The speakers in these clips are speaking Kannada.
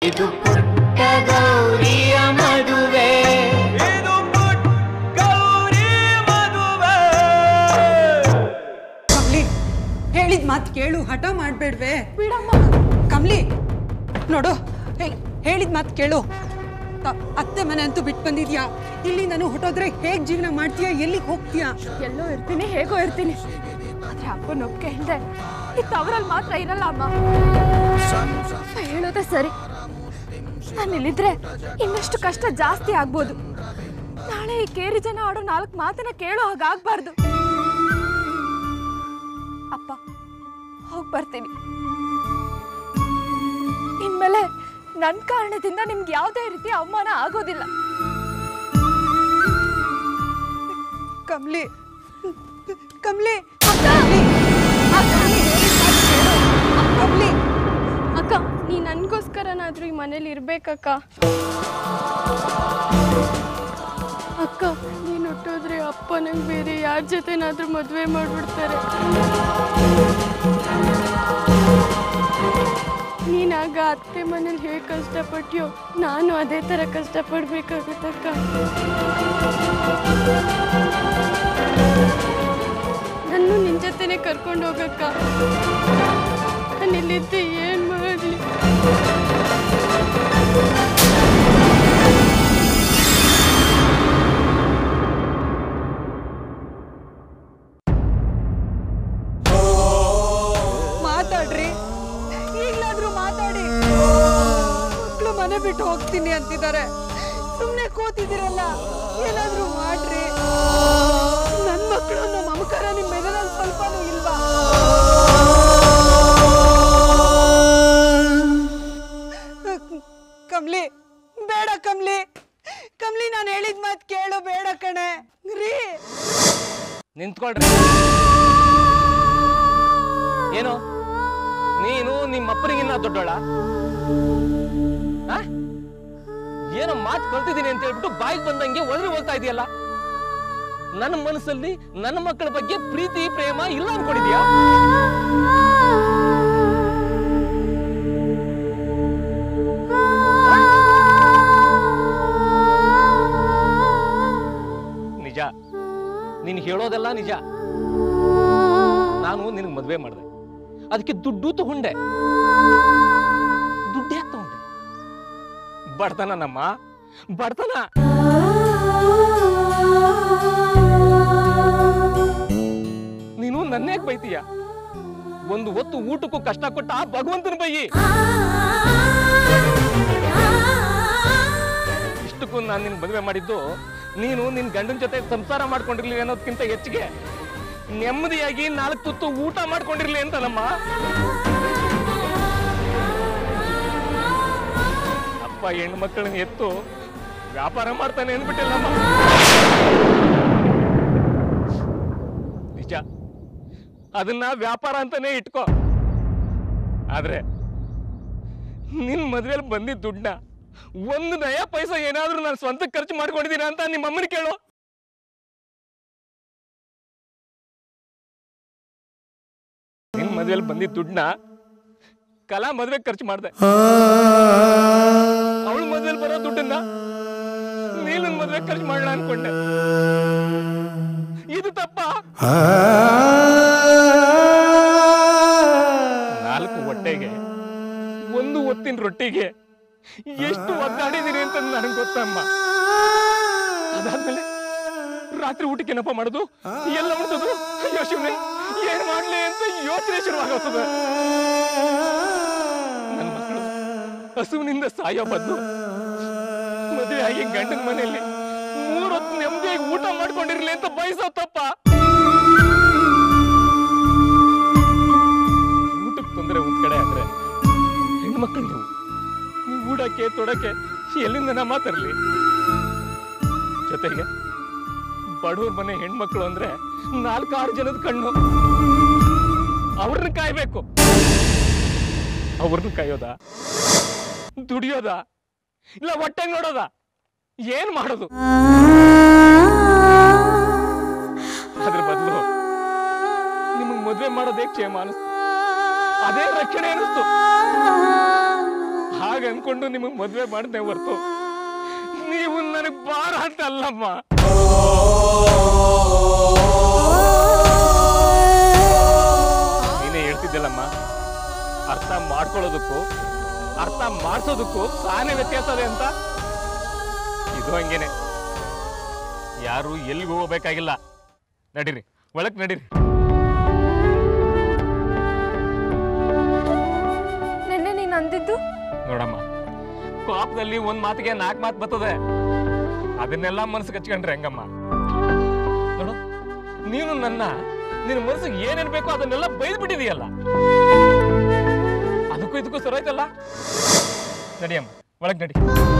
ಇದು ಪುಟ್ಟ ಗೌರಿಯ ಮದುವೆ ಇದು ಪುಟ್ ಗೌರಿ ಮದುವೆ ಕಮ್ಲಿ ಹೇಳಿದ ಮಾತು ಕೇಳು ಹಠ ಮಾಡ್ಬೇಡ್ವೆ ಬಿಡಮ್ಮ ಕಮ್ಲಿ ನೋಡು ಹೇಳಿದ ಮಾತು ಕೇಳು ತ- ಅತ್ತೆ ಮನೆ ಅಂತೂ ಬಿಟ್ಟು ಬಂದಿದ್ಯಾ ಇಲ್ಲಿ ನಾನು ಹೊಟ್ಟೋದ್ರೆ ಹೇಗ್ ಜೀವನ ಮಾಡ್ತೀಯಾ ಎಲ್ಲಿಗೆ ಹೋಗ್ತೀಯಾ ಎಲ್ಲೋ ಇರ್ತೀನಿ ಹೇಗೋ ಇರ್ತೀನಿ ಆದ್ರೆ ಅಪ್ಪನ ಒಪ್ಪಿಗೆ ಇಲ್ಲದೆ ಈ ತವರಲ್ಲಿ ಮಾತ್ರ ಇರಲ್ಲ ಅಮ್ಮ ಅಪ್ಪ ಹೇಳೋದೇ ಸರಿ ನಾನು ಇಲ್ಲಿದ್ರೆ ಇನ್ನಷ್ಟು ಕಷ್ಟ ಜಾಸ್ತಿ ಆಗ್ಬೋದು ನಾಳೆ ಈ ಕೇರಿ ಜನ ಆಡೋ ನಾಲ್ಕು ಮಾತನ್ನ ಕೇಳೋ ಹಾಗಾಗ್ಬಾರ್ದು ಅಪ್ಪ ಹೋಗ್ ಬರ್ತೀನಿ ಇನ್ಮೇಲೆ ನನ್ನ ಕಾರಣದಿಂದ ನಿಮ್ಗೆ ಯಾವುದೇ ರೀತಿ ಅವಮಾನ ಆಗೋದಿಲ್ಲ ಕಮ್ಲಿ ಕಮ್ಲಿ ಕಮ್ಲಿ ಅಕ್ಕ ನೀ ನನಗೋಸ್ಕರನಾದ್ರೂ ಈ ಮನೇಲಿ ಇರ್ಬೇಕಕ್ಕ ಅಕ್ಕ ನೀನು ಹುಟ್ಟೋದ್ರೆ ಅಪ್ಪ ನಂಗೆ ಬೇರೆ ಯಾರ ಜೊತೆನಾದ್ರೂ ಮದುವೆ ಮಾಡ್ಬಿಡ್ತಾರೆ ನೀನಾಗ ಅತ್ತೆ ಮನೇಲಿ ಹೇಗೆ ಕಷ್ಟಪಟ್ಯೋ ನಾನು ಅದೇ ಥರ ಕಷ್ಟಪಡ್ಬೇಕಾಗತ್ತಕ್ಕ ನನ್ನ ನಿನ್ನ ಜೊತೆನೆ ಕರ್ಕೊಂಡು ಹೋಗಕ್ಕ ನಾನು ಇಲ್ಲಿದ್ದು ಏನು ಮಾಡಲಿ ಮಾತಾಡ್ರಿ ಈಗ್ಲಾದ್ರೂ ಮಾತಾಡಿ ಮಕ್ಕಳು ಮನೆ ಬಿಟ್ಟು ಹೋಗ್ತೀನಿ ಅಂತಿದ್ದಾರೆ ಸುಮ್ಮನೆ ಕೂತಿದ್ದೀರಲ್ಲ ಏನಾದ್ರೂ ಮಾಡ್ರಿ ನನ್ನ ಮಕ್ಕಳು ನಮ್ಮ ಮಮಕಾರ ನಿಮ್ಮ ಮೆದರಲ್ಲಿ ಸ್ವಲ್ಪನೂ ಇಲ್ವಾ ಕಮ್ಲಿ ಬೇಡ ಕಮ್ಲಿ ಕಮ್ಲಿ ನಾನು ಹೇಳಿದ ಮಾತು ಕೇಳು ಬೇಡ ಕಣೆ ರೀ ನಿಂತ್ಕೊಳ್ರಿ ಏನು ನೀನು ನಿಮ್ಮ ಅಪ್ಪನಿಗಿನ್ನ ದೊಡ್ಡೋಳ ಆ? ಏನೋ ಮಾತು ಕಲ್ತಿದ್ದೀನಿ ಅಂತ ಹೇಳ್ಬಿಟ್ಟು ಬಾಯಿಗೆ ಬಂದಂಗೆ ಒದರಿ ಹೋಗ್ತಾ ಇದೆಯಲ್ಲ ನನ್ನ ಮನಸ್ಸಲ್ಲಿ ನನ್ನ ಮಕ್ಕಳ ಬಗ್ಗೆ ಪ್ರೀತಿ ಪ್ರೇಮ ಇಲ್ಲ ಅನ್ಕೊಂಡಿದ್ಯಾ ನಿಜ ನೀನು ಹೇಳೋದೆಲ್ಲ ನಿಜ ನಾನು ನಿನಗೆ ಮದುವೆ ಮಾಡಿದೆ ಅದಕ್ಕೆ ದುಡ್ಡು ತಗೊಂಡೆ ದುಡ್ಡು ಯಾಕೆ ತಗೊಂಡೆ ಬಡತನ ನಮ್ಮ ಬಡತನ ನೀನು ನನ್ನೇಕ್ ಬೈತೀಯ ಒಂದು ಹೊತ್ತು ಊಟಕ್ಕೂ ಕಷ್ಟ ಕೊಟ್ಟ ಆ ಭಗವಂತನ ಬೈಯಿ ಇಷ್ಟಕ್ಕೂ ನಾನು ನಿನ್ ಮದುವೆ ಮಾಡಿದ್ದು ನೀನು ನಿನ್ ಗಂಡನ ಜೊತೆ ಸಂಸಾರ ಮಾಡ್ಕೊಂಡಿರ್ಲಿ ಅನ್ನೋದಕ್ಕಿಂತ ಹೆಚ್ಚಿಗೆ ನೆಮ್ಮದಿಯಾಗಿ ನಾಲ್ಕು ತುತ್ತು ಊಟ ಮಾಡ್ಕೊಂಡಿರ್ಲಿ ಅಂತ ನಮ್ಮ ಅಪ್ಪ ಹೆಣ್ಣು ಮಕ್ಕಳನ್ನ ಎತ್ತು ವ್ಯಾಪಾರ ಮಾಡ್ತಾನೆ ಅಂದ್ಬಿಟ್ಟಿಲ್ಲಮ್ಮ ನಿಜ ಅದನ್ನ ವ್ಯಾಪಾರ ಅಂತಾನೆ ಇಟ್ಕೋ ಆದ್ರೆ ನಿನ್ ಮದ್ವೆಲಿ ಬಂದಿದ್ದ ದುಡ್ಡನ್ನ ಒಂದು ನಯ ಪೈಸಾ ಏನಾದ್ರೂ ನಾನು ಸ್ವಂತಕ್ಕೆ ಖರ್ಚು ಮಾಡ್ಕೊಂಡಿದ್ದೀನ ಅಂತ ನಿಮ್ಮ ಅಮ್ಮನ ಕೇಳು ನಿನ್ ಮದ್ವೆಲಿ ಬಂದಿದ್ದ ದುಡ್ಡನ್ನ ಕಲಾ ಮದ್ವೆ ಖರ್ಚು ಮಾಡ್ದೆ ಅವಳ ಮದ್ವೆಲಿ ಬರೋ ದುಡ್ಡನ್ನ ನೀನು ಮದ್ವೆ ಖರ್ಚು ಮಾಡೋಣ ಅನ್ಕೊಂಡೆ ಇದು ತಪ್ಪ ನಾಲ್ಕು ಹೊಟ್ಟೆಗೆ ಒಂದು ಹೊತ್ತಿನ ರೊಟ್ಟಿಗೆ ಎಷ್ಟು ಒದ್ದಾಡಿದೀನಿ ಅಂತ ನನಗೆ ಗೊತ್ತಮ್ಮ ಅದಾದ್ಮೇಲೆ ರಾತ್ರಿ ಊಟಕ್ಕೆ ಏನಪ್ಪ ಮಾಡೋದು ಎಲ್ಲ ಮಾಡ್ತದ್ರು ಅಯ್ಯೋ ಶಿವನೇ ಏನ್ ಮಾಡ್ಲಿ ಅಂತ ಯೋಚನೆ ಶುರುವಾಗುತ್ತದೆ ನನ್ನ ಮಕ್ಕಳು ಹಸುವಿನಿಂದ ಸಾಯೋ ಬದಲು ಮದುವೆ ಆಗಿ ಗಂಡನ ಮನೆಯಲ್ಲಿ ಮೂರೊತ್ತು ನೆಮ್ಮದಿಯಾಗಿ ಊಟ ಮಾಡ್ಕೊಂಡಿರ್ಲಿ ಅಂತ ಬಯಸೋ ತಪ್ಪ ಊಟಕ್ಕೆ ತೊಂದರೆ ಒಂದ್ ಕಡೆ ಆದ್ರೆ ಹೆಣ್ಮಕ್ಳು ನೀವು ನೀವು ಊಡಕ್ಕೆ ತೊಡಕ್ಕೆ ಎಲ್ಲಿಂದ ನಾ ಮಾತಾರ್ಲಿ ಜೊತೆಗೆ ಬಡವ್ರ ಮನೆ ಹೆಣ್ಮಕ್ಳು ಅಂದ್ರೆ ನಾಲ್ಕಾರು ಜನದ ಕಣ್ಣು ಅವ್ರನ್ನ ಕಾಯ್ಬೇಕು ಅವ್ರನ್ನ ಕಾಯೋದ ದುಡಿಯೋದ ಇಲ್ಲ ಹೊಟ್ಟೆ ನೋಡೋದ ಏನ್ ಮಾಡೋದು ಅದ್ರ ಬದಲು ನಿಮಗ್ ಮದ್ವೆ ಮಾಡೋದೇ ಕ್ಷೇಮ ಅನಿಸ್ತು ಅದೇ ರಕ್ಷಣೆ ಅನಿಸ್ತು ಹಾಗೆ ಅನ್ಕೊಂಡು ನಿಮಗೆ ಮದುವೆ ಮಾಡಿದೆ ಹೊರ್ತು ನೀವು ನನಗೆ ಬಾರ ಅಂತ ಅಲ್ಲಮ್ಮ ನೀನೇ ಹೇಳ್ತಿದ್ದಲ್ಲಮ್ಮ ಅರ್ಥ ಮಾಡ್ಕೊಳ್ಳೋದಕ್ಕೂ ಅರ್ಥ ಮಾಡಿಸೋದಕ್ಕೂ ಸಾನೆ ವ್ಯತ್ಯಾಸ ಇದೆ ಅಂತ ಇದು ಹಂಗೇನೆ ಯಾರು ಎಲ್ಲಿಗೆ ಹೋಗಬೇಕಾಗಿಲ್ಲ ನಡೀರಿ ಒಳಕ್ ನಡೀರಿ ನೆನ್ನೆ ನೀನು ಅಂದಿದ್ದು ನೋಡಮ್ಮ ಕೋಪದಲ್ಲಿ ಒಂದ್ ಮಾತಿಗೆ ನಾಲ್ಕು ಮಾತು ಬರ್ತದೆ ಅದನ್ನೆಲ್ಲ ಮನಸ್ಸು ಕಚ್ಕೊಂಡ್ರೆ ಹೆಂಗಮ್ಮ ನೋಡು ನೀನು ನನ್ನ ನಿನ್ನ ಮನಸ್ಸಿಗೆ ಏನೇನ್ ಬೇಕೋ ಅದನ್ನೆಲ್ಲ ಬೈದ್ ಬಿಟ್ಟಿದೀಯಲ್ಲ ಅದಕ್ಕೂ ಇದಕ್ಕೂ ಸರೋಯ್ತಲ್ಲ ನಡಿಯಮ್ಮ ಒಳಗ್ ನಡಿ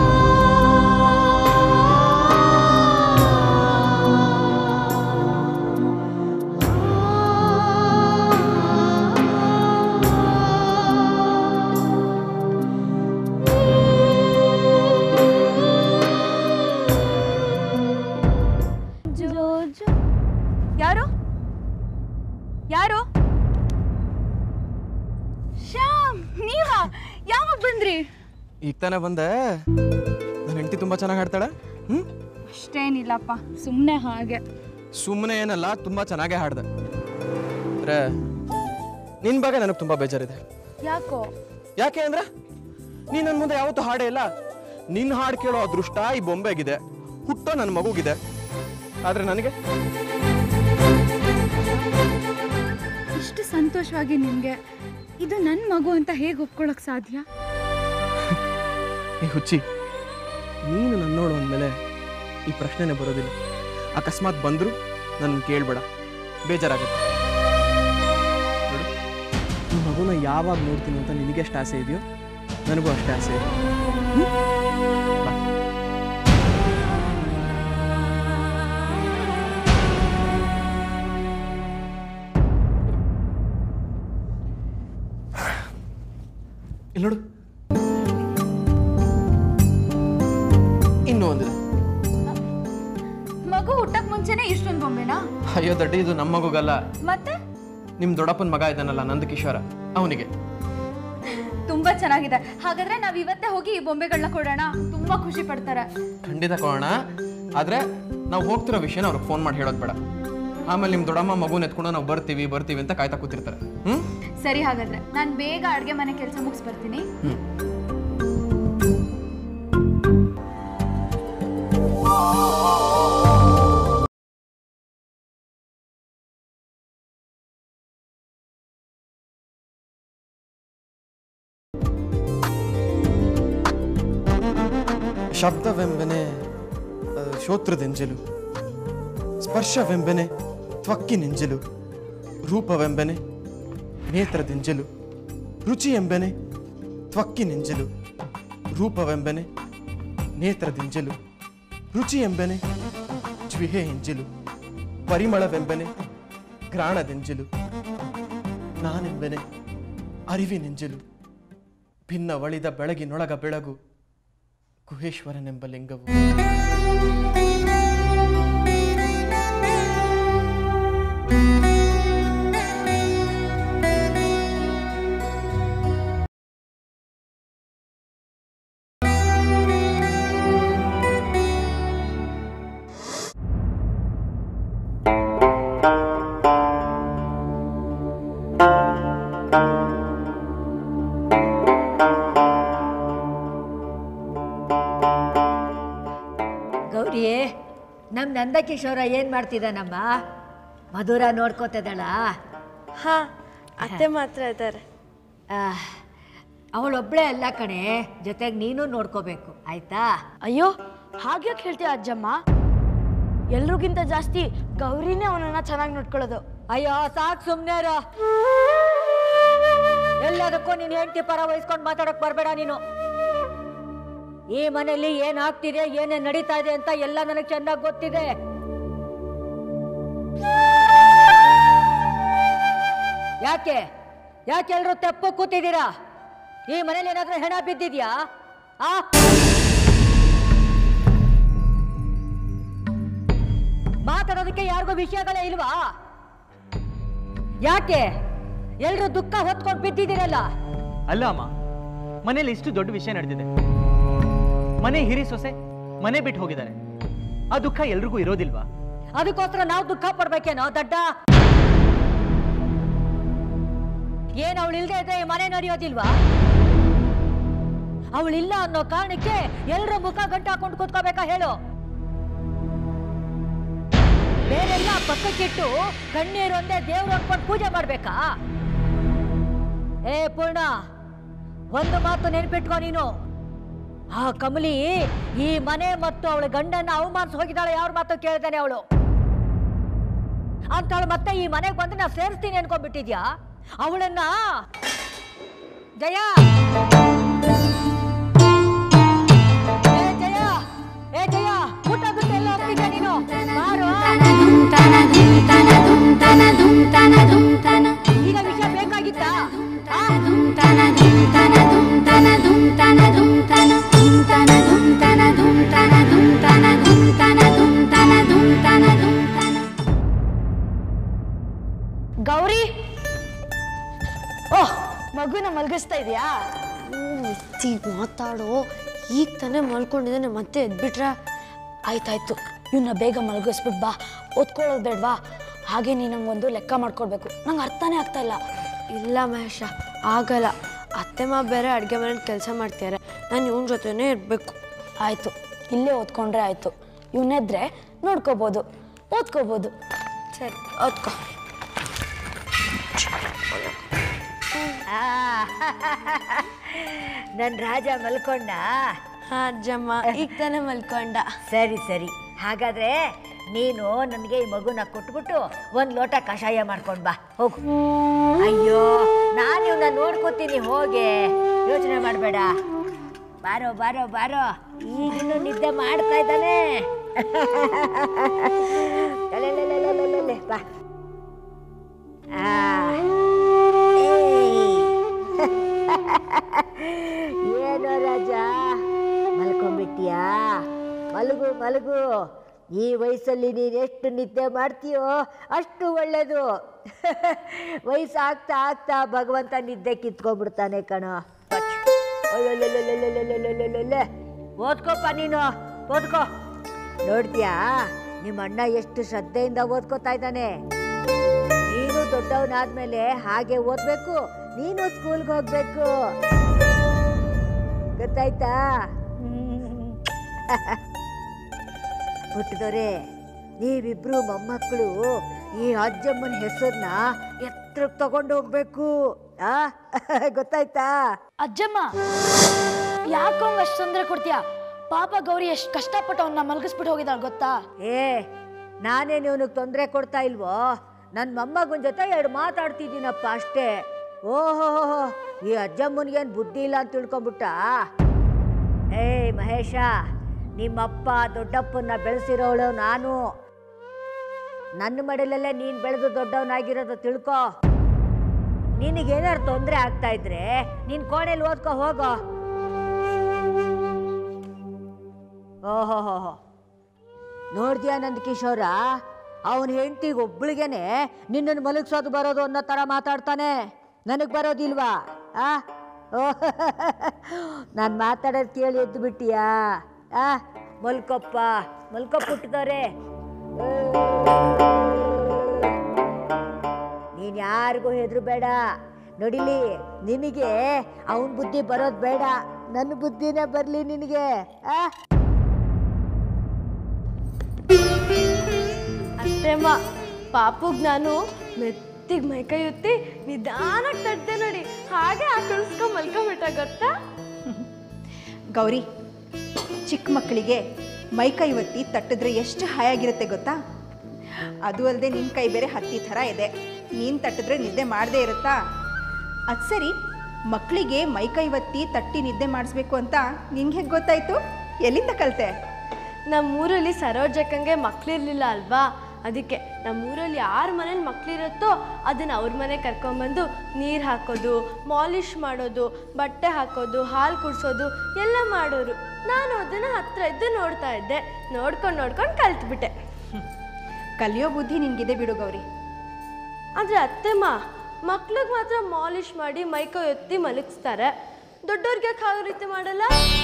ಜೋಜು ಯಾರು ಯಾರು ಶ್ಯಾಮ್ ನೀವಾ ಯಾವಾಗ ಬಂದ್ರಿ ಈಗ ತಾನೇ ಬಂದೆ ನನ್ನ ಹೆಂಡತಿ ತುಂಬ ಚೆನ್ನಾಗಿ ಹಾಡ್ತಾಳೆ ಹ್ಞೂ ಅಷ್ಟೇನಿಲ್ಲಪ್ಪ ಸುಮ್ಮನೆ ಹಾಗೆ ಸುಮ್ಮನೆ ಏನಲ್ಲ ತುಂಬ ಚೆನ್ನಾಗೇ ಹಾಡ್ದೆ ಅಂದ್ರೆ ನಿನ್ನ ಬಗ್ಗೆ ನನಗೆ ತುಂಬ ಬೇಜಾರಿದೆ ಯಾಕೋ ಯಾಕೆ ಅಂದ್ರೆ ನೀನು ನನ್ನ ಮುಂದೆ ಯಾವತ್ತೂ ಹಾಡೇ ಇಲ್ಲ ನಿನ್ನ ಹಾಡು ಕೇಳೋ ಅದೃಷ್ಟ ಈ ಬೊಂಬೆಗಿದೆ ಹುಟ್ಟೋ ನನ್ನ ಮಗುಗಿದೆ ಆದರೆ ನನಗೆ ಇಷ್ಟು ಸಂತೋಷವಾಗಿ ನಿಮಗೆ ಇದು ನನ್ನ ಮಗು ಅಂತ ಹೇಗೆ ಒಪ್ಕೊಳಕ್ ಸಾಧ್ಯ ಈ ಹುಚ್ಚಿ ನೀನು ನನ್ನೋಳು ಅಂದಮೇಲೆ ಈ ಪ್ರಶ್ನೆನೇ ಬರೋದಿಲ್ಲ ಅಕಸ್ಮಾತ್ ಬಂದರೂ ನನ್ನ ಕೇಳಬೇಡ ಬೇಜಾರಾಗುತ್ತೆ ನೋಡು ಈ ಮಗುನ ಯಾವಾಗ ನೋಡ್ತೀನಿ ಅಂತ ನಿನಗೆ ಎಷ್ಟು ಆಸೆ ಇದೆಯೋ ನನಗೂ ಅಷ್ಟೇ ಆಸೆ ಇದೆ ಹ್ಮ್? ಬಾ. ಇಲ್ಲಿ ನೋಡು ಇನ್ನೂ ಒಂದಿದೆ ಮಗು ಹುಟ್ಟಕ್ ಮುಂಚೆನೆ ಇಷ್ಟೊಂದು ಬೊಂಬೆನಾ ಅಯ್ಯೋ ದಡ್ಡಿ ಇದು ನಮ್ಮ ಮಗುಗಲ್ಲ ಮತ್ತೆ ನಿಮ್ಮ ದೊಡ್ಡಪ್ಪನ ಮಗ ಇದ್ದಾನಲ್ಲ ನಂದಕಿಶೋರ ಅವನಿಗೆ ತುಂಬಾ ಚೆನ್ನಾಗಿದೆ ಹಾಗಾದ್ರೆ ನಾವ್ ಇವತ್ತೇ ಹೋಗಿ ಈ ಬೊಂಬೆಗಳನ್ನ ಕೊಡೋಣ ತುಂಬಾ ಖುಷಿ ಪಡ್ತಾರೆ ಖಂಡಿತ ಕೊಡೋಣ ಆದರೆ ನಾವು ಹೋಗ್ತಿರೋ ವಿಷಯನ ಅವ್ರಿಗೆ ಫೋನ್ ಮಾಡಿ ಹೇಳೋದು ಬೇಡ ಆಮೇಲೆ ನಿಮ್ಮ ದೊಡ್ಡಮ್ಮ ಮಗುನ ಎತ್ಕೊಂಡು ನಾವು ಬರ್ತೀವಿ ಬರ್ತೀವಿ ಅಂತ ಕಾಯ್ತಾ ಕೂತಿರ್ತಾರೆ ಹ್ಞೂ ಸರಿ ಹಾಗಾದ್ರೆ ನಾನು ಬೇಗ ಅಡ್ಗೆ ಮನೆ ಕೆಲಸ ಮುಗಿಸ್ ಬರ್ತೀನಿ ಹ್ಞೂ ಶಬ್ದವೆಂಬನೆ ಆ, ಶ್ರೋತ್ರದೆಂಜಲು ಸ್ಪರ್ಶವೆಂಬನೆ ತ್ವಕ್ಕಿನೆಂಜಲು ರೂಪವೆಂಬನೆ ನೇತ್ರದೆಂಜಲು ರುಚಿ ಎಂಬೆನೆ ತ್ವಕ್ಕಿನೆಂಜಲು ರೂಪವೆಂಬೆನೆ ನೇತ್ರದಿಂಜಲು ರುಚಿ ಎಂಬೆನೆ ಜ್ವಿಹೆ ಎಂಜಲು ಪರಿಮಳವೆಂಬೆನೆ ಗ್ರಾಣದೆಂಜಲು ನಾನೆಂಬೆನೆ ಅರಿವಿನೆಂಜಲು ಭಿನ್ನ ಒಳಿದ ಬೆಳಗಿನೊಳಗ ಬೆಳಗು ಗುಹೇಶ್ವರನೆಂಬ ಲಿಂಗವು ಗೌರಿಯೇ ನಮ್ಮ ನಂದಕಿಶೋರ ಏನು ಮಾಡ್ತಿದ್ದಾನಮ್ಮ ಮಧುರ ನೋಡ್ಕೋತಿದ್ದಾಳ ಹಾ ಅತ್ತೆ ಮಾತ್ರ ಇದ್ದಾರೆ ಅವಳೊಬ್ಳೆ ಅಲ್ಲ ಕಣೆ ಜೊತೆಗೆ ನೀನು ನೋಡ್ಕೋಬೇಕು ಆಯ್ತಾ ಅಯ್ಯೋ ಹಾಗ್ಯಾಕೆ ಹೇಳ್ತೀಯ ಅಜ್ಜಮ್ಮ ಎಲ್ರಿಗಿಂತ ಜಾಸ್ತಿ ಗೌರಿನೇ ಅವನನ್ನ ಚೆನ್ನಾಗಿ ನೋಡ್ಕೊಳ್ಳೋದು ಅಯ್ಯೋ ಸಾಕು ಸುಮ್ಮನೆ ಎಲ್ಲದಕ್ಕೂ ನೀನು ಹೆಂಡತಿ ಪರ ವಹಿಸ್ಕೊಂಡು ಮಾತಾಡಕ್ ಬರಬೇಡ ನೀನು ಈ ಮನೆಯಲ್ಲಿ ಏನ್ ಆಗ್ತಿದೆ ಏನೇನ್ ನಡೀತಾ ಇದೆ ಅಂತ ಎಲ್ಲ ನನಗೆ ಚೆನ್ನಾಗಿ ಗೊತ್ತಿದೆ ಯಾಕೆ ಯಾಕೆ ಎಲ್ರು ತೆಪ್ಪು ಕೂತಿದ್ದೀರಾ ಈ ಮನೇಲಿ ಏನಾದ್ರೂ ಹೆಣ ಬಿದ್ದಿದ್ಯಾ ಆ ಮಾತಾಡೋದಕ್ಕೆ ಯಾರಿಗೂ ವಿಷಯಗಳೇ ಇಲ್ವಾ ಯಾಕೆ ಎಲ್ರು ದುಃಖ ಹೊತ್ಕೊಂಡು ಬಿದ್ದಿದ್ದೀರಲ್ಲ ಅಲ್ಲ ಅಮ್ಮ ಮನೇಲಿ ಇಷ್ಟು ದೊಡ್ಡ ವಿಷಯ ನಡೆದಿದೆ ಮನೆ ಹಿರಿ ಸೊಸೆ ಮನೆ ಬಿಟ್ಟು ಹೋಗಿದ್ದಾರೆ ಆ ದುಃಖ ಎಲ್ರಿಗೂ ಇರೋದಿಲ್ವಾ ಅದಕ್ಕೋಸ್ಕರ ನಾವು ದುಃಖ ಪಡ್ಬೇಕೇನೋ ದಡ್ಡ ಏನ್ ಅವಳು ಇಲ್ದೇ ಇದ್ರೆ ಈ ಮನೆ ನಡೆಯೋದಿಲ್ವಾ ಅವಳಿಲ್ಲ ಅನ್ನೋ ಕಾರಣಕ್ಕೆ ಎಲ್ಲರ ಮುಖ ಗಂಟು ಹಾಕೊಂಡು ಕೂತ್ಕೋಬೇಕಾ ಹೇಳು ಬೇರೆಲ್ಲ ಪಕ್ಕಕ್ಕಿಟ್ಟು ಕಣ್ಣೀರು ಒಂದೇ ದೇವ್ರು ಅನ್ಕೊಂಡು ಪೂಜೆ ಮಾಡ್ಬೇಕಾ ಏ ಪೂರ್ಣ ಒಂದು ಮಾತು ನೆನ್ಪಿಟ್ಕೋ ನೀನು ಆ ಕಮಲಿ ಈ ಮನೆ ಮತ್ತು ಅವಳ ಗಂಡನ್ನ ಅವಮಾನಿಸಿ ಹೋಗಿದ್ದಾಳೆ ಯಾರ ಮಾತು ಕೇಳ್ತಾನೆ ಅವಳು ಅಂತವಳು ಮತ್ತೆ ಈ ಮನೆಗೆ ಬಂದ್ರೆ ನಾ ಸೇರಿಸ್ತೀನಿ ಅನ್ಕೊಂಡ್ಬಿಟ್ಟಿದ್ಯಾ ಅವಳನ್ನ ಜಯ ಏ ಜಯ ಏ ಜಯ ಊಟ ಬಿಟ್ಟು ಎಲ್ಲ ಹೋಗ್ತಿದ್ಯಾ ನೀನು ಬಾರೋ ಈಗ ವಿಷಯ ಬೇಕಾಗಿತ್ತಾ ಆ? ಗೌರಿ ಓಹ್ ಮಗುನ ಮಲಗಿಸ್ತಾ ಇದೆಯಾ ಈಗ ಮಾತಾಡೋ ಈಗ ತಾನೇ ಮಲ್ಕೊಂಡಿದ್ದಾನೆ ಮತ್ತೆ ಎದ್ಬಿಟ್ರೆ ಆಯ್ತಾಯ್ತು ಇವನ್ನ ಬೇಗ ಮಲಗಿಸ್ಬಿಟ್ ಬಾ ಓದ್ಕೊಳ್ಳೋದು ಬೇಡವಾ ಹಾಗೆ ನೀನು ನಂಗೊಂದು ಲೆಕ್ಕ ಮಾಡ್ಕೊಡ್ಬೇಕು ನಂಗೆ ಅರ್ಥನೇ ಆಗ್ತಾ ಇಲ್ಲ ಇಲ್ಲ ಮಹೇಶ ಆಗಲ್ಲ ಅತ್ತೆ ಮಾವ ಬೇರೆ ಅಡುಗೆ ಮನೇಲಿ ಕೆಲಸ ಮಾಡ್ತಾರೆ ನಾನು ಇವನ ಜೊತೆನೇ ಇರಬೇಕು ಆಯ್ತು ಇಲ್ಲೇ ಓದ್ಕೊಂಡ್ರೆ ಆಯ್ತು ಇವನೆದ್ರೆ ನೋಡ್ಕೋಬೋದು ಓದ್ಕೋಬೋದು ಸರಿ ಓದ್ಕೋ ಆ, ನನ್ ರಾಜ ಮಲ್ಕೊಂಡ ಹಾಂ ಅಜ್ಜಮ್ಮ ಈಗ ತಾನೇ ಮಲ್ಕೊಂಡ ಸರಿ ಸರಿ ಹಾಗಾದ್ರೆ ನೀನು ನನಗೆ ಈ ಮಗುನ ಕೊಟ್ಬಿಟ್ಟು ಒಂದ್ ಲೋಟ ಕಷಾಯ ಮಾಡ್ಕೊಂಡ್ ಬಾ ಹೋಗು ಅಯ್ಯೋ ನಾನು ಇವನ್ನ ನೋಡ್ಕೋತೀನಿ ಹೋಗೆ ಯೋಚನೆ ಮಾಡಬೇಡ ಬಾರೋ ಬಾರೋ ಬಾರೋ ಈಗಿನ್ನು ನಿದ್ದೆ ಮಾಡ್ತಾ ಇದ್ದಾನೆ ಲಲಲಲಲಲಲಲೆ, ಬಾ ಆ, ಏಯ್. ಏನೋ ರಾಜ ಮಲ್ಕೊಂಡ್ಬಿಟ್ಟಿಯಾ ಮಲಗು ಮಲಗು ಈ ವಯಸ್ಸಲ್ಲಿ ನೀನು ಎಷ್ಟು ನಿದ್ದೆ ಮಾಡ್ತೀಯೋ ಅಷ್ಟು ಒಳ್ಳೇದು ವಯಸ್ಸು ಆಗ್ತಾ ಆಗ್ತಾ ಭಗವಂತ ನಿದ್ದೆ ಕಿತ್ಕೊಂಡ್ಬಿಡ್ತಾನೆ ಕಣೋ ಒಳ್ಳೊಳ್ಳೊಳ್ಳೊಳ್ಳೊಳ್ಳೊಳ್ಳೊಳ್ಳೊಳ್ಳೊಳ್ಳೆ. ಓದ್ಕೋಪ್ಪ ನೀನು ಓದ್ಕೋ ನೋಡ್ತೀಯಾ ನಿಮ್ಮ ಅಣ್ಣ ಎಷ್ಟು ಶ್ರದ್ಧೆಯಿಂದ ಓದ್ಕೋತಾ ಇದ್ದಾನೆ ನೀನು ದೊಡ್ಡವನಾದ್ಮೇಲೆ ಹಾಗೆ ಓದ್ಬೇಕು ನೀನು ಸ್ಕೂಲ್ಗೆ ಹೋಗ್ಬೇಕು ಗೊತ್ತಾಯ್ತಾ ಹುಟ್ಟಿದವ್ರೆ ನೀವಿಬ್ರು ಮೊಮ್ಮಕ್ಕಳು ಈ ಅಜ್ಜಮ್ಮನ ಹೆಸರನ್ನ ಎತ್ತರಕ್ಕೆ ತಗೊಂಡು ಹೋಗ್ಬೇಕು ಆ ಗೊತ್ತಾಯ್ತಾ ಅಜ್ಜಮ್ಮ ಯಾಕೋ ಅಷ್ಟು ತೊಂದರೆ ಕೊಡ್ತೀಯಾ ಪಾಪ ಗೌರಿ ಎಷ್ಟು ಕಷ್ಟಪಟ್ಟು ಅವನ್ನ ಮಲಗಿಸ್ಬಿಟ್ಟು ಹೋಗಿದ್ದಾಳೆ ಗೊತ್ತಾ ಏ ನಾನೇ ಇವನಿಗೆ ತೊಂದರೆ ಕೊಡ್ತಾ ಇಲ್ವೋ ನನ್ನ ಮೊಮ್ಮಗನ ಜೊತೆ ಎರಡು ಮಾತಾಡ್ತಿದ್ದೀನಪ್ಪ ಅಷ್ಟೇ ಓಹೋ ಈ ಅಜ್ಜಮ್ಮನಿಗೇನು ಬುದ್ಧಿ ಇಲ್ಲ ಅಂತ ತಿಳ್ಕೊಂಬಿಟ್ಟ ಏಯ್ ಮಹೇಶ ನಿಮ್ಮಪ್ಪ ದೊಡ್ಡಪ್ಪನ್ನ ಬೆಳೆಸಿರೋಳು ನಾನು ನನ್ನ ಮಡಲಲ್ಲೇ ನೀನು ಬೆಳೆದು ದೊಡ್ಡವನಾಗಿರೋದು ತಿಳ್ಕೊ ನಿನಗೇನಾರು ತೊಂದರೆ ಆಗ್ತಾ ಇದ್ರೆ ನೀನು ಕೋಣೆಲಿ ಓದ್ಕೊ ಹೋಗೋ ಓಹೋ ನೋಡ್ದ್ಯಾ ನಂದ ಕಿಶೋರ ಅವನ ಹೆಂಡತಿಗೆ ಒಬ್ಳಿಗೆನೆ ನಿನ್ನನ್ನು ಮಲಗಿಸೋದು ಬರೋದು ಅನ್ನೋ ಥರ ಮಾತಾಡ್ತಾನೆ ನನಗೆ ಬರೋದಿಲ್ವಾ ಆ ನಾನು ಮಾತಾಡೋದು ಕೇಳಿ ಎದ್ದು ಬಿಟ್ಟಿಯಾ ಆ ಮಲ್ಕೊಪ್ಪ ಮಲ್ಕೊಪ್ಪುಟ್ಟಿದವ್ರೆ ನೀನು ಯಾರಿಗೂ ಹೆದ್ರು ಬೇಡ ನೋಡಿಲಿ ನಿನಗೆ ಅವನ ಬುದ್ಧಿ ಬರೋದು ಬೇಡ ನನ್ನ ಬುದ್ಧಿನೇ ಬರಲಿ ನಿನಗೆ ಆ ಅತ್ತೆಮ್ಮ ಪಾಪುಗ್ ನಾನು ಮೆತ್ತಿಗೆ ಮೈಕೈ ಎತ್ತಿ ನಿಧಾನಕ್ಕೆ ತಡ್ದೆ ನೋಡಿ ಹಾಗೆ ಆ ಕಳಿಸ್ಕೊಂಡ್ ಮಲ್ಕೊಂಬಿಟ್ಟ ಗೊತ್ತಾ ಗೌರಿ ಚಿಕ್ಕ ಮಕ್ಕಳಿಗೆ ಮೈಕೈ ಒತ್ತಿ ತಟ್ಟಿದ್ರೆ ಎಷ್ಟು ಹಾಯಾಗಿರುತ್ತೆ ಗೊತ್ತಾ ಅದು ಅಲ್ಲದೆ ನಿನ್ನ ಕೈ ಬೇರೆ ಹತ್ತಿ ಥರ ಇದೆ ನೀನು ತಟ್ಟಿದ್ರೆ ನಿದ್ದೆ ಮಾಡದೇ ಇರುತ್ತಾ ಅದು ಸರಿ ಮಕ್ಕಳಿಗೆ ಮೈಕೈ ಒತ್ತಿ ತಟ್ಟಿ ನಿದ್ದೆ ಮಾಡಿಸ್ಬೇಕು ಅಂತ ನಿನ್ಗೆ ಹೇಗೆ ಗೊತ್ತಾಯ್ತು ಎಲ್ಲಿಂದ ಕಲಿತೆ ನಮ್ಮೂರಲ್ಲಿ ಸರೋಜಕ್ಕಂಗೆ ಮಕ್ಳಿರ್ಲಿಲ್ಲ ಅಲ್ವಾ ಅದಕ್ಕೆ ನಮ್ಮೂರಲ್ಲಿ ಯಾರ ಮನೇಲಿ ಮಕ್ಳಿರುತ್ತೋ ಅದನ್ನು ಅವ್ರ ಮನೆ ಕರ್ಕೊಂಬಂದು ನೀರು ಹಾಕೋದು ಮಾಲಿಷ್ ಮಾಡೋದು ಬಟ್ಟೆ ಹಾಕೋದು ಹಾಲು ಕುಡಿಸೋದು ಎಲ್ಲ ಮಾಡೋರು ನಾನು ಅದನ್ನು ಹತ್ರ ಇದ್ದು ನೋಡ್ತಾ ಇದ್ದೆ ನೋಡ್ಕೊಂಡು ನೋಡ್ಕೊಂಡು ಕಲ್ತ್ಬಿಟ್ಟೆ ಕಲಿಯೋ ಬುದ್ಧಿ ನಿನಗಿದೆ ಬಿಡು ಗೌರಿ ಆದರೆ ಅತ್ತೆಮ್ಮ ಮಕ್ಳಿಗೆ ಮಾತ್ರ ಮಾಲಿಷ್ ಮಾಡಿ ಮೈಕೈ ಎತ್ತಿ ಮಲಗಿಸ್ತಾರೆ ದೊಡ್ಡವ್ರಿಗೆ ಯಾಕೆ ಆ ರೀತಿ ಮಾಡಲ್ಲ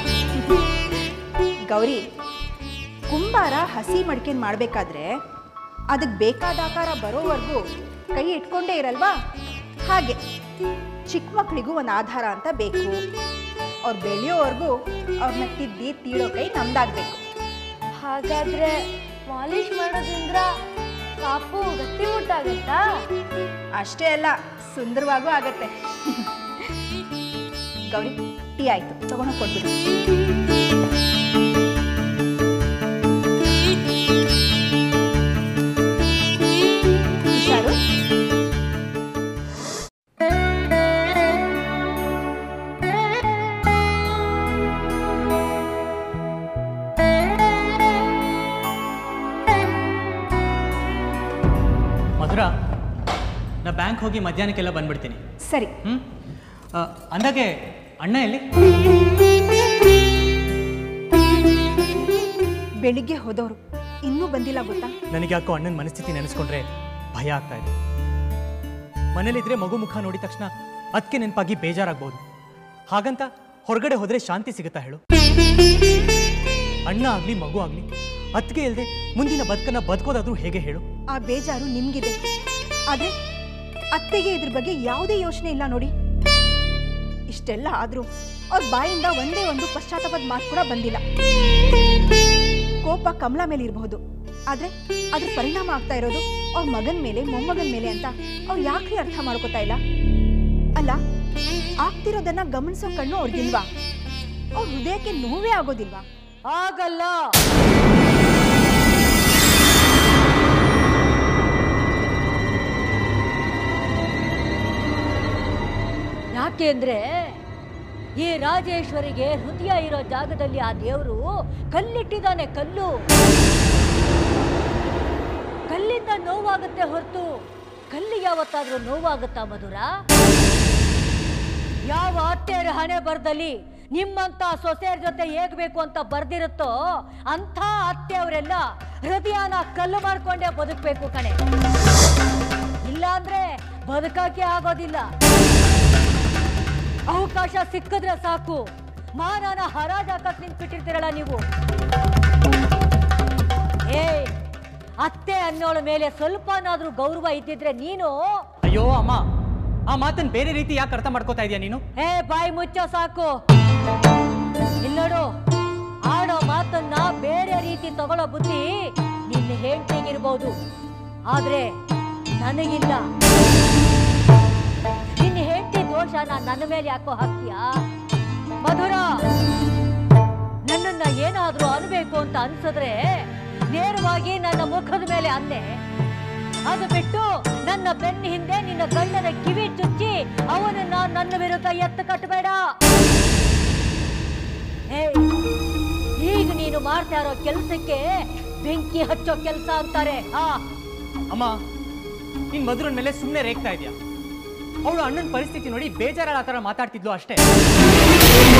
ಗೌರಿ ಕುಂಬಾರ ಹಸಿ ಮಡಿಕೆನ್ ಮಾಡಬೇಕಾದ್ರೆ ಅದಕ್ಕೆ ಬೇಕಾದ ಆಕಾರ ಬರೋವರೆಗೂ ಕೈ ಇಟ್ಕೊಂಡೇ ಇರಲ್ವಾ ಹಾಗೆ ಚಿಕ್ಕ ಮಕ್ಕಳಿಗೂ ಒಂದು ಆಧಾರ ಅಂತ ಬೇಕು ಅವ್ರು ಬೆಳೆಯೋವರೆಗೂ ಅವ್ರನ್ನ ತಿದ್ದಿ ತೀಡೋ ಕೈ ನಮ್ದಾಗಬೇಕು ಹಾಗಾದ್ರೆ ಮಾಲಿಶ್ ಮಾಡೋದ್ರಿಂದ ಪಾಪು ಗಟ್ಟಿ ಮುಟ್ಟಾಗತ್ತಾ ಅಷ್ಟೇ ಅಲ್ಲ ಸುಂದರವಾಗೂ ಆಗತ್ತೆ ಗೌರಿ ಟೀ ಆಯ್ತು ತಗೊಂಡು ಕೊಟ್ಬಿಡು ಹುಷಾರು ಮಧುರ ನಾ ಬ್ಯಾಂಕ್ ಹೋಗಿ ಮಧ್ಯಾಹ್ನಕ್ಕೆಲ್ಲ ಬಂದ್ಬಿಡ್ತೀನಿ ಸರಿ ಹ್ಞೂ ಅಂದಾಗೆ ಅಣ್ಣ ಎಲ್ಲಿ ಬೆಳಿಗ್ಗೆ ಹೋದವರು ಇನ್ನೂ ಬಂದಿಲ್ಲ ಗೊತ್ತಾ ನನಗೆ ಯಾಕೋ ಅಣ್ಣನ ಮನಸ್ಥಿತಿ ನೆನೆಸ್ಕೊಂಡ್ರೆ ಭಯ ಆಗ್ತಾ ಇದೆ ಮನೇಲಿದ್ರೆ ಮಗು ಮುಖ ನೋಡಿದ ತಕ್ಷಣ ಅದಕ್ಕೆ ನೆನಪಾಗಿ ಬೇಜಾರಾಗ್ಬೋದು ಹಾಗಂತ ಹೊರಗಡೆ ಹೋದ್ರೆ ಶಾಂತಿ ಸಿಗುತ್ತಾ ಹೇಳು ಅಣ್ಣ ಆಗ್ಲಿ ಮಗು ಆಗ್ಲಿ ಅತ್ತಿಗೆ ಇಲ್ಲದೆ ಮುಂದಿನ ಬದುಕನ್ನ ಬದುಕೋದಾದ್ರೂ ಹೇಗೆ ಹೇಳು ಆ ಬೇಜಾರು ನಿಮ್ಗಿದೆ ಆದ್ರೆ ಅತ್ತೆಗೆ ಇದ್ರ ಬಗ್ಗೆ ಯಾವುದೇ ಯೋಚನೆ ಇಲ್ಲ ನೋಡಿ ಇಷ್ಟೆಲ್ಲ ಆದ್ರೂ ಅವ್ರ ಬಾಯಿಂದ ಒಂದೇ ಒಂದು ಪಶ್ಚಾತ್ತಾಪದ ಮಾತು ಕೂಡ ಬಂದಿಲ್ಲ ಕೋಪ ಕಮಲ ಮೇಲೆ ಇರಬಹುದು ಆದ್ರೆ ಅದ್ರ ಪರಿಣಾಮ ಆಗ್ತಾ ಇರೋದು ಅವ್ರ ಮಗನ್ ಮೇಲೆ ಮೊಮ್ಮಗನ್ ಮೇಲೆ ಅಂತ ಅವ್ರು ಯಾಕ್ರಿ ಅರ್ಥ ಮಾಡ್ಕೋತಾ ಇಲ್ಲ ಅಲ್ಲ ಆಗ್ತಿರೋದನ್ನ ಗಮನಿಸೋ ಕಣ್ಣು ಅವ್ರಿಗಿಲ್ವಾ ಅವ್ರ ಹೃದಯಕ್ಕೆ ನೋವೇ ಆಗೋದಿಲ್ವಾ ಆಗಲ್ಲ ಯಾಕೆ ಅಂದ್ರೆ ಈ ರಾಜೇಶ್ವರಿಗೆ ಹೃದಯ ಇರೋ ಜಾಗದಲ್ಲಿ ಆ ದೇವರು ಕಲ್ಲಿಟ್ಟಿದ್ದಾನೆ ಕಲ್ಲು ಕಲ್ಲಿಂದ ನೋವಾಗುತ್ತೆ ಹೊರತು ಕಲ್ಲಿಗೆ ಯಾವತ್ತಾದ್ರೂ ನೋವಾಗುತ್ತಾ ಮಧುರ ಯಾವ ಅತ್ತೆಯರ ಹಣೆ ಬರದಲ್ಲಿ ನಿಮ್ಮಂತ ಸೊಸೆಯರ ಜೊತೆ ಹೇಗ್ಬೇಕು ಅಂತ ಬರ್ದಿರುತ್ತೋ ಅಂಥ ಅತ್ತೆಯವರೆಲ್ಲ ಹೃದಯನ ಕಲ್ಲು ಮಾಡ್ಕೊಂಡೇ ಬದುಕಬೇಕು ಕಣೆ ಇಲ್ಲಾಂದ್ರೆ ಬದುಕಕ್ಕೆ ಆಗೋದಿಲ್ಲ ಅವಕಾಶ ಸಿಕ್ಕಿದ್ರೆ ಸಾಕು ಮಾನನ ಹರಾಜಾಕಕ್ ನಿಂತ್ಬಿಟ್ಟಿರ್ತೀರಲ್ಲ ನೀವು ಏ ಅತ್ತೆ ಅನ್ನೋಳ ಮೇಲೆ ಸ್ವಲ್ಪನಾದ್ರೂ ಗೌರವ ಇದ್ದಿದ್ರೆ ನೀನು ಅಯ್ಯೋ ಅಮ್ಮ ಆ ಮಾತನ್ನ ಬೇರೆ ರೀತಿ ಯಾಕೆ ಅರ್ಥ ಮಾಡ್ಕೋತಾ ಇದೀಯ ನೀನು ಏ ಬಾಯಿ ಮುಚ್ಚೋ ಸಾಕು ಇಲ್ಲೋಡು ಆಡೋ ಮಾತನ್ನ ಬೇರೆ ರೀತಿ ತಗೊಳ್ಳೋ ಬುದ್ಧಿ ನಿನ್ನ ಹೆಂಡತಿಗಿರ್ಬೋದು ಆದ್ರೆ ನನಗಿಲ್ಲ ನಿನ್ನ ಹೆಂಡತಿ ದೋಷನ ನನ್ನ ಮೇಲೆ ಯಾಕೋ ಹಾಕ್ತೀಯಾ ಮಧುರ ನನ್ನನ್ನ ಏನಾದ್ರೂ ಅನ್ಬೇಕು ಅಂತ ಅನ್ಸಿದ್ರೆ ನೇರವಾಗಿ ನನ್ನ ಮುಖದ ಮೇಲೆ ಅಂದೆ ಅದು ಬಿಟ್ಟು ನನ್ನ ಬೆನ್ನ ಹಿಂದೆ ನಿನ್ನ ಗಂಡನ ಕಿವಿ ಚುಚ್ಚಿ ಅವನನ್ನ ನನ್ನ ವಿರುದ್ಧ ಎತ್ತು ಕಟ್ಟಬೇಡ ಏಯ್, ಈಗ ನೀನು ಮಾಡ್ತಾ ಇರೋ ಕೆಲ್ಸಕ್ಕೆ ಬೆಂಕಿ ಹಚ್ಚೋ ಕೆಲಸ ಅಂತಾರೆ ಆ ಅಮ್ಮ ನೀನ್ ಮಧುರನ್ ಮೇಲೆ ಸುಮ್ಮನೆ ರೇಗ್ತಾ ಇದೀಯ ಅವಳು ಅಣ್ಣನ ಪರಿಸ್ಥಿತಿ ನೋಡಿ ಬೇಜಾರಾಗ ಆ ಥರ ಮಾತಾಡ್ತಿದ್ಲು ಅಷ್ಟೇ